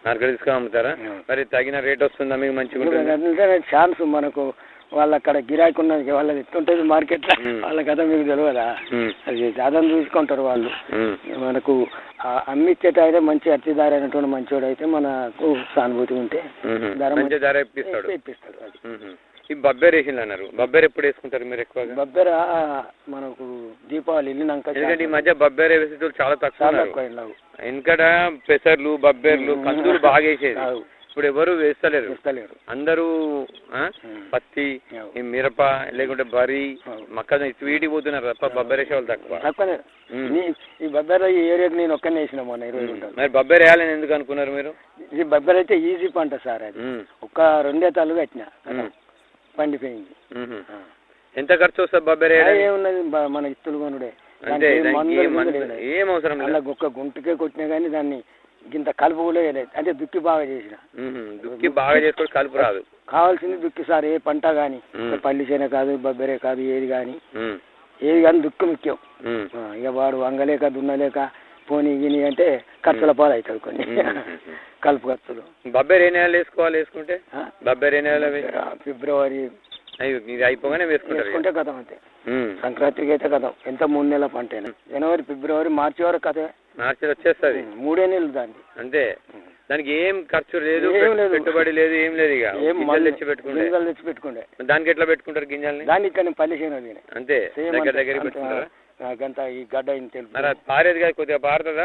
Market తీసుకొని అమ్ముతారా ఆ. మరి తగిన రేట్ వస్తుందా మీకు మంచిగా ఉంటుంది ఎందుకంటే ఛాన్స్ మనకు వాళ్ళ అక్కడ గిరాకీ ఉన్నది వాళ్ళది ఎట్టుంటుంది మార్కెట్ మ్మ్. వాళ్ళ కథ మీకు తెలియదా మ్మ్. అది సాధన చూసుకుంటారు వాళ్ళు మ్మ్. మనకు ఆ అమ్మిచ్చేట అయితే మంచి అర్చిదారి అయినటువంటి మంచోడు అయితే మనకు సానుభూతి ఉంటే మ్మ్. ధర మంచి ధర ఇప్పిస్తాడు ఇప్పిస్తాడు అది మ్మ్. ఈ బబ్బేర్ వేసిండు అన్నారు బబ్బేర్ ఎప్పుడు వేసుకుంటారు మీరు ఎక్కువగా బబ్బెర మనకు దీపావళి వెళ్ళినాక ఎందుకంటే ఈ మధ్య బబ్బేర్ వేసేటోళ్ళు చాలా తక్కువ చాలా ఉన్నారు ఎక్కువ వెళ్ళావు వెనకట పెసర్లు బబ్బేర్లు మ్మ్. కందులు బాగా వేసేది అవు. ఇప్పుడు ఎవరు వేస్తలేరు ఇస్తలేరు అందరూ ఆ, మ్మ్. పత్తి అవు. ఈ మిరప లేకుంటే వరి అవు. మొక్కజొన్న ఇటు వీటికి పోతున్నారు తప్ప బబ్బేర్ వేసే వాళ్ళు తక్కువ తక్కువనే మ్మ్. నీ ఈ బబ్బెర ఈ ఏరియాకి నేను ఒక్కనే వేసిన మొన్న ఇరవై గుంటలు మరి బబ్బేర్ వేయాలని ఎందుకు అనుకున్నారు మీరు ఇది బబ్బెర అయితే ఈజీ పంట సార్ అది మ్మ్. ఒక రెండే తల్లు కట్టిన మ్మ్. పండిపోయింది మ్మ్. ఆ. ఎంత ఖర్చు వస్తుంది బబ్బేర్ ఆ, వేయడానికి? ఏమున్నది బ- మన ఇత్తులు కొనుడే అంతే దానికి ఏం దానికి మందులు ఏం గిందులు మందు- వేయలేదు. ఏం అవసరం అలా లేదు ఒక్క గుంటకే కొట్టినా కానీ దాన్ని గింత కలుపు కూడా వేయలేదు అంటే దుక్కి బాగా చేసిన మ్మ్. దుక్కి బాగా చేసుకొని కలుపు రాదు కావాల్సింది దుక్కి సార్ ఏ పంట కానీ మ్మ్. పల్లి చేన కాదు బొబ్బరే కాదు ఏది కానీ మ్మ్. ఏది కానీ దుక్కి ముఖ్యం మ్మ్. ఆ, ఇక వాడు వంగలేక దున్నలేక పోనీ గిని అంటే ఖర్చుల పాలు అవుతుంది కొన్ని మ్మ్. కలుపు ఖర్చులు బబ్బేర్ ఏ నెలలో వేసుకోవాలి వేసుకుంటే ఆ? బబ్బేర్ ఏ నెలలో వే- ఫిబ్రవరి అయ్యో ఇది అయిపోగానే వేసుకుంటారు ఇక. వేసుకుంటే కథం అంతే మ్మ్. సంక్రాంతికి అయితే కథం ఎంత మూడు నెలల పంట అయినా జనవరి ఫిబ్రవరి మార్చి వరకు కథే మార్చిలో వచ్చేస్తుంది మూడే నెలలు దాన్ని అంతే దానికి ఏం ఖర్చు లేదు ఏం పెట్- లేదు. పెట్టుబడి లేదు ఏం లేదు ఇక ఏం గింజలు మందు- తెచ్చి పెట్టుకుంటే గింజలు తెచ్చి పెట్టుకుండే దానికి ఎట్లా పెట్టుకుంటారు గింజల్ని దాన్ని ఇక్కడ పల్లి చేను తినే అంతే సేమ్ దగ్గర అంతే. దగ్గర అంతే, పెట్టుకుంటారా ఆ, గంత ఈ గడ్డ ఇంత తెలుపు. మరి అది పారేది కాదు కొద్దిగా పారుతుందా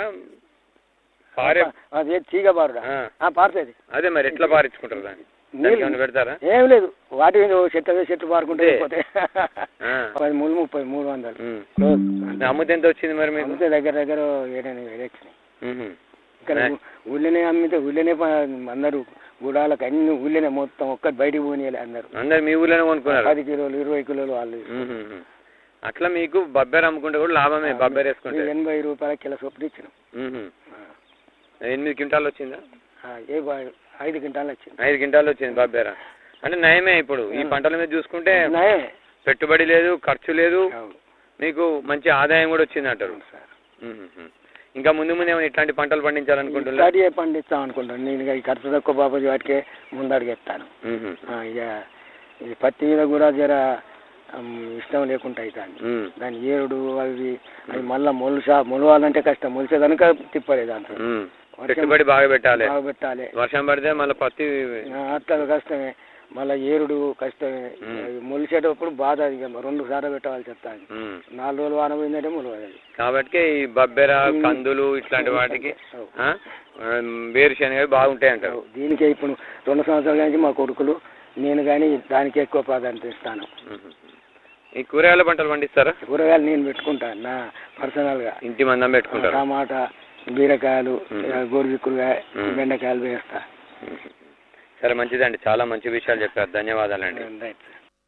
పారే అది ఏ తీగ బారుడా ఆ. ఆ, పారుతుంది అదే మరి ఎట్లా పారించుకుంటారు దాన్ని దానికి నీళ్ళు ఏమైనా పెడతారా ఏం లేదు వాటి మీద ఓ చెట్టు అదే చెట్టు పారుకుంటే అంతే. అయిపోతాయి. ఆ. పది మూడు ముప్పై మూడు వందలు ఉమ్. క్లోజ్ అమ్మితే ఎంత వచ్చింది మరి మీకు అమ్మితే దగ్గర దగ్గర ఏడెనిమిది వేలు వచ్చినాయి ఉహు. ఇక్కడ నే- ఊ- ఊళ్ళోనే అమ్మితే ఊళ్ళోనే ప- అందరూ గుడాలకు అన్ని ఊళ్ళోనే మొత్తం ఒక్కటి బయటికి పోనీయాలి అందరూ అందరు మీ ఊర్లోనే కొనుక్కున్నారు పది కిలోలు ఇరవై కిలోలు వాళ్ళు ఉహుహు. అట్లా మీకు బబ్బేర్ అమ్ముకుంటే కూడా లాభమే బబ్బేర్ వేసుకుంటే ఈ ఎనభై రూపాయల కిలో చొప్పున ఇచ్చినాం ఉహు. ఆ. ఎనిమిది క్వింటాలు వచ్చిందా ఆ, ఏ బా- ఐదు క్వింటాలు వచ్చింది ఐదు క్వింటాలు వచ్చింది బబ్బేరా అంటే నయమే ఇప్పుడు ఈ పంటల మీద చూసుకుంటే నయమే. పెట్టుబడి లేదు ఖర్చు లేదు అవును. మీకు మంచి ఆదాయం కూడా వచ్చింది అంటారు అవును సార్ ఉహుహు. ఇంకా ముందు ముందు ఏమైనా ఇట్లాంటి పంటలు పండించాలనుకుంటున్నా స్టార్ట్ ఏ పండిస్తాం అనుకుంటాను నేను ఇక ఈ ఖర్చు తక్కువ బాబాజీ వాటికే ముందడుగెత్తాను ఆ, ఇక ఈ పత్తి మీద కూడా జర ఉమ్, ఇష్టం లేకుండా అవుతుంది దాని ఏరుడు అవి అవి మళ్ళీ మొలుసా మొలవాలంటే కష్టం మొలిసే కనుక తిప్పలేదు దాంట్లో వర్షం పెట్టుబడి బాగా పెట్టాలి బాగా పెట్టాలి వర్షం పడితే మళ్ళీ పత్తి ఆ, అట్లా కష్టమే మళ్ళీ ఏరుడు కష్టమే ఉమ్. అవి మొలిసేటప్పుడు బాధ ఇక రెండు సార్లు పెట్టాల్సి వస్తుంది ఉమ్. నాలుగు రోజులు వాన పోయిందంటే మొలవదు కాబట్టి ఈ బబ్బెర ఉమ్. కందులు ఇట్లాంటి వాటికి అవు. ఆ, ఆ, వేరుశనగ బాగుంటాయి అంటారు దీనికే ఇప్పుడు రెండు సంవత్సరాల నుంచి మా కొడుకులు నేను కానీ దానికి ఎక్కువ ప్రాధాన్యత ఇస్తాను ఉహు. ఈ కూరగాయల పంటలు పండిస్తారా కూరగాయలు నేను పెట్టుకుంటాను నా పర్సనల్గా ఇంటి మందం పెట్టుకుంటారు టమాటా బీరకాయలు ఉమ్. గోరుచిక్కుడుకాయ ఉమ్. బెండకాయలు వేస్తా ఉహు. సరే మంచిదండి చాలా మంచి విషయాలు చెప్పారు ధన్యవాదాలండి రైట్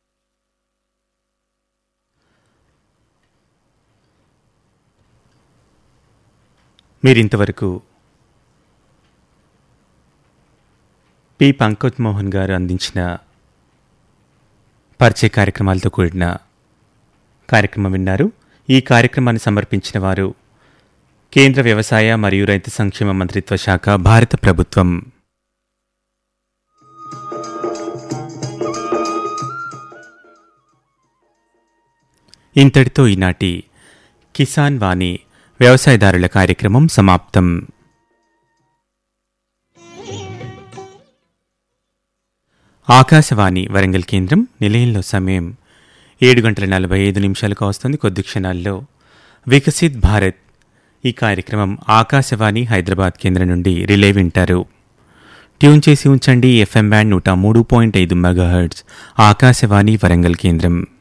మీరింతవరకు పి పంకజ్ మోహన్ గారు అందించిన పరిచయ కార్యక్రమాలతో కూడిన కార్యక్రమం విన్నారు ఈ కార్యక్రమాన్ని సమర్పించిన వారు కేంద్ర వ్యవసాయ మరియు రైతు సంక్షేమ మంత్రిత్వ శాఖ భారత ప్రభుత్వం ఇంతటితో ఈనాటి కిసాన్ వాణి వ్యవసాయదారుల కార్యక్రమం సమాప్తం ఆకాశవాణి వరంగల్ కేంద్రం నిలయంలో సమయం ఏడు గంటల నలభై ఐదు నిమిషాలకు వస్తుంది కొద్ది క్షణాల్లో వికసిత్ భారత్ ఈ కార్యక్రమం ఆకాశవాణి హైదరాబాద్ కేంద్రం నుండి రిలే వింటారు ట్యూన్ చేసి ఉంచండి ఎఫ్ఎం బ్యాండ్ నూట మూడు పాయింట్ ఐదు మెగాహర్ట్జ్ ఆకాశవాణి వరంగల్ కేంద్రం